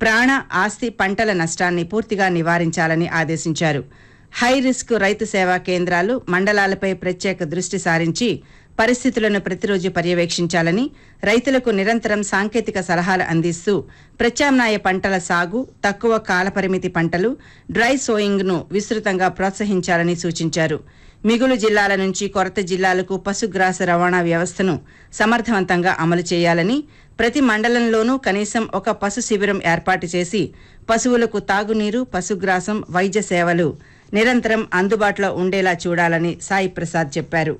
ప్రాణ ఆస్తి పంటల నష్టాన్ని పూర్తిగా నివారించాలని ఆదేశించారు హై రిస్క్ రైతు సేవా కేంద్రాలు మండలాలపై ప్రత్యేక దృష్టి సారించి పరిస్థితులను ప్రతిరోజు పర్యవేక్షించాలని రైతులకు నిరంతరం సాంకేతిక సలహాలు అందిస్తూ ప్రత్యామ్నాయ పంటల సాగు తక్కువ కాలపరిమితి పంటలు డ్రై సోయింగ్ను విస్తృతంగా ప్రోత్సహించాలని సూచించారు మిగులు జిల్లాల నుంచి కొరత జిల్లాలకు పశుగ్రాస రవాణా వ్యవస్థను సమర్థవంతంగా అమలు చేయాలని ప్రతి మండలంలోనూ కనీసం ఒక పశు శిబిరం ఏర్పాటు చేసి పశువులకు తాగునీరు పశుగ్రాసం వైద్య సేవలు నిరంతరం అందుబాటులో ఉండేలా చూడాలని సాయి ప్రసాద్ చెప్పారు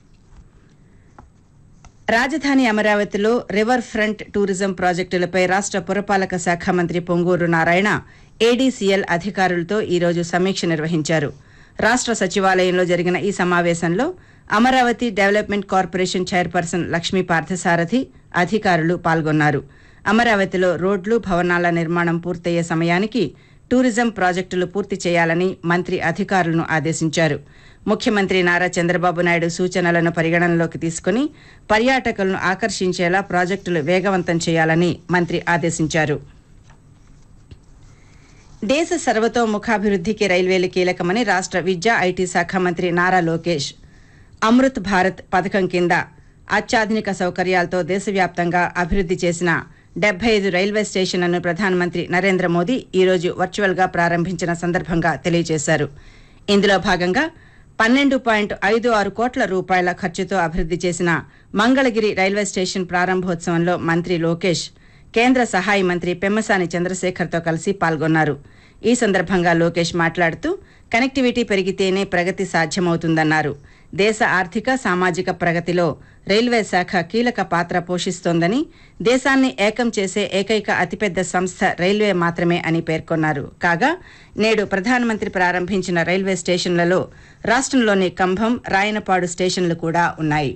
రాజధాని అమరావతిలో రివర్ ఫ్రంట్ టూరిజం ప్రాజెక్టులపై రాష్ట్ర పురపాలక శాఖ మంత్రి పొంగూరు నారాయణ ఏడీసీఎల్ అధికారులతో ఈరోజు సమీక్ష నిర్వహించారు రాష్ట్ర సచివాలయంలో జరిగిన ఈ సమావేశంలో Amaravati development corporation chairperson Lakshmi Parthasarathi అధికారులు పాల్గొన్నారు అమరావతిలో రోడ్లు భవనాల నిర్మాణం పూర్తయ్యే సమయానికి టూరిజం ప్రాజెక్టులు పూర్తి చేయాలని మంత్రి అధికారులను ఆదేశించారు ముఖ్యమంత్రి నారా చంద్రబాబు నాయుడు సూచనలను పరిగణనలోకి తీసుకుని పర్యాటకులను ఆకర్షించేలా ప్రాజెక్టులు వేగవంతం చేయాలని మంత్రి ఆదేశించారు దేశ సర్వతోముఖాభివృద్ధికి రైల్వేలు కీలకమని రాష్ట్ర విద్యా ఐటీ శాఖ మంత్రి నారా లోకేష్ అమృత్ భారత్ పథకం కింద అత్యాధునిక సౌకర్యాలతో దేశవ్యాప్తంగా అభివృద్ధి చేసిన డెబ్బై ఐదు రైల్వే స్టేషన్లను ప్రధానమంత్రి నరేంద్ర మోదీ ఈరోజు వర్చువల్గా ప్రారంభించిన సందర్భంగా తెలియజేశారు ఇందులో భాగంగా పన్నెండు పాయింట్ ఐదు ఆరు కోట్ల రూపాయల ఖర్చుతో అభివృద్ధి చేసిన మంగళగిరి రైల్వే స్టేషన్ ప్రారంభోత్సవంలో మంత్రి లోకేష్ కేంద్ర సహాయ మంత్రి పెమ్మసాని చంద్రశేఖర్తో కలిసి పాల్గొన్నారు ఈ సందర్భంగా లోకేష్ మాట్లాడుతూ కనెక్టివిటీ పెరిగితేనే ప్రగతి సాధ్యమవుతుందన్నారు దేశ ఆర్థిక సామాజిక ప్రగతిలో రైల్వే శాఖ కీలక పాత్ర పోషిస్తోందని దేశాన్ని ఏకం చేసే ఏకైక అతిపెద్ద సంస్థ రైల్వే మాత్రమే అని పేర్కొన్నారు కాగా నేడు ప్రధానమంత్రి ప్రారంభించిన రైల్వే స్టేషన్లలో రాష్ట్రంలోని కంభం రాయనపాడు స్టేషన్లు కూడా ఉన్నాయి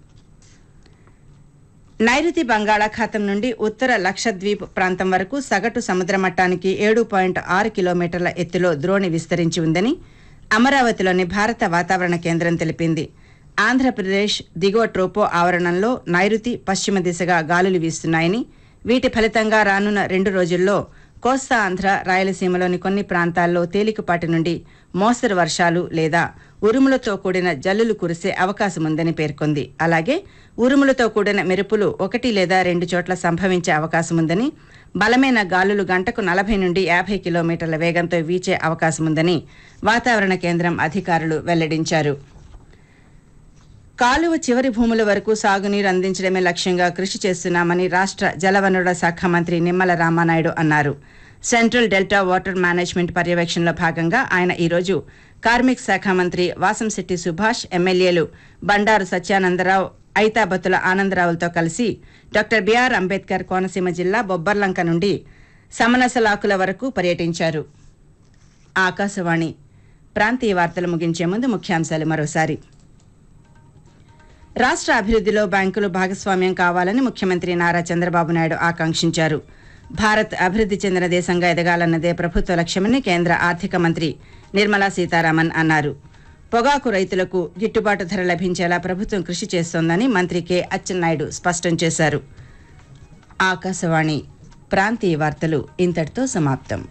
నైరుతి బంగాళాఖాతం నుండి ఉత్తర లక్షద్వీప్ ప్రాంతం వరకు సగటు సముద్ర మట్టానికి ఏడు పాయింట్ ఆరు కిలోమీటర్ల ఎత్తులో ద్రోణి విస్తరించి ఉందని అమరావతిలోని భారత వాతావరణ కేంద్రం తెలిపింది ఆంధ్రప్రదేశ్ దిగువ ట్రోపో ఆవరణంలో నైరుతి పశ్చిమ దిశగా గాలులు వీస్తున్నాయని వీటి ఫలితంగా రానున్న రెండు రోజుల్లో కోస్తా ఆంధ్ర రాయలసీమలోని కొన్ని ప్రాంతాల్లో తేలికపాటి నుండి మోస్తరు వర్షాలు లేదా ఉరుములతో కూడిన జల్లులు కురిసే అవకాశం ఉందని పేర్కొంది అలాగే ఉరుములతో కూడిన మెరుపులు ఒకటి లేదా రెండు చోట్ల సంభవించే అవకాశం ఉందని బలమైన గాలులు గంటకు నలభై నుండి యాభై కిలోమీటర్ల వేగంతో వీచే అవకాశం ఉందని వాతావరణ కేంద్రం అధికారులు వెల్లడించారు కాలువ చివరి భూముల వరకు సాగునీరు అందించడమే లక్ష్యంగా కృషి చేస్తున్నామని రాష్ట్ర జలవనరుల శాఖ మంత్రి నిమ్మల రామానాయుడు అన్నారు సెంట్రల్ డెల్టా వాటర్ మేనేజ్మెంట్ పర్యవేక్షణలో భాగంగా ఆయన ఈరోజు కార్మిక శాఖ మంత్రి వాసంశెట్టి సుభాష్ ఎమ్మెల్యేలు బండారు సత్యానందరావు ఐతాబత్తుల ఆనందరావులతో కలిసి డాక్టర్ బిఆర్ అంబేద్కర్ కోనసీమ జిల్లా బొబ్బర్లంక నుండి సమనసలాకుల వరకు పర్యటించారు ఆకాశవాణి ప్రాంతీయ వార్తలు ముగించే ముందు ముఖ్యాంశాలు మరోసారి రాష్ట్ర అభివృద్ధిలో బ్యాంకులు భాగస్వామ్యం కావాలని ముఖ్యమంత్రి నారా చంద్రబాబు నాయుడు ఆకాంక్షించారు భారత్ అభివృద్ధి చెందిన దేశంగా ఎదగాలన్నదే ప్రభుత్వ లక్ష్యమని కేంద్ర ఆర్థిక మంత్రి నిర్మలా సీతారామన్ అన్నారు పొగాకు రైతులకు గిట్టుబాటు ధర లభించేలా ప్రభుత్వం కృషి చేస్తోందని మంత్రి కె అచ్చెన్నాయుడు స్పష్టం చేశారు ఆకాశవాణి ప్రాంతీయ వార్తలు ఇంతటితో సమాప్తం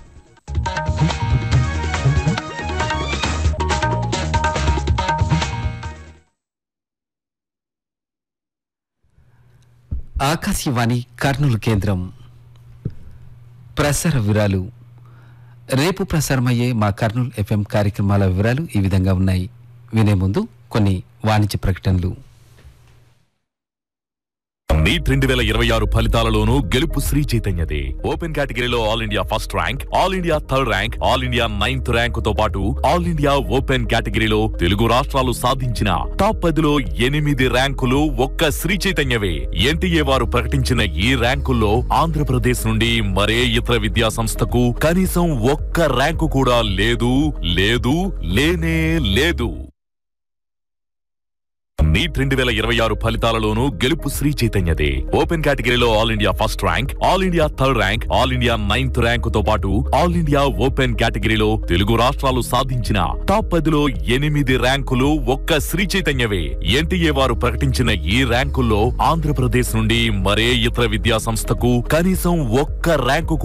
ఆకాశవాణి కర్నూలు కేంద్రం ప్రసార వివరాలు రేపు ప్రసారమయ్యే మా కర్నూలు ఎఫ్ఎం కార్యక్రమాల వివరాలు ఈ విధంగా ఉన్నాయి వినే ముందు కొన్ని వాణిజ్య ప్రకటనలు నీట్ రెండు వేల ఇరవై ఆరు ఫలితాలలోనూ గెలుపు శ్రీ చైతన్యదే ఓపెన్ కేటగిరీలో all India first rank all India third rank all India ninth rank తో పాటు ఆల్ ఇండియా ఓపెన్ కేటగిరీలో తెలుగు రాష్ట్రాలు సాధించిన టాప్ పదిలో ఎనిమిది ర్యాంకులు ఒక్క శ్రీ చైతన్యవే ఎన్టీఏ వారు ప్రకటించిన ఈ ర్యాంకుల్లో ఆంధ్రప్రదేశ్ నుండి మరే ఇతర విద్యా సంస్థకు కనీసం ఒక్క ర్యాంకు కూడా లేదు లేదు లేనే లేదు నీట్ రెండు వేల ఇరవై ఆరు ఫలితాలలోనూ గెలుపు శ్రీ చైతన్యదే ఓపెన్ కేటగిరీలో all India first rank all India third rank all India ninth rank తో పాటు ఆల్ ఇండియా ఓపెన్ కేటగిరీలో తెలుగు రాష్ట్రాలు సాధించిన టాప్ పదిలో ఎనిమిది ర్యాంకులు ఒక్క శ్రీ చైతన్యవే ఎన్టీఏ వారు ప్రకటించిన ఈ ర్యాంకుల్లో ఆంధ్రప్రదేశ్ నుండి మరే ఇతర విద్యా సంస్థకు కనీసం ఒక్క ర్యాంకు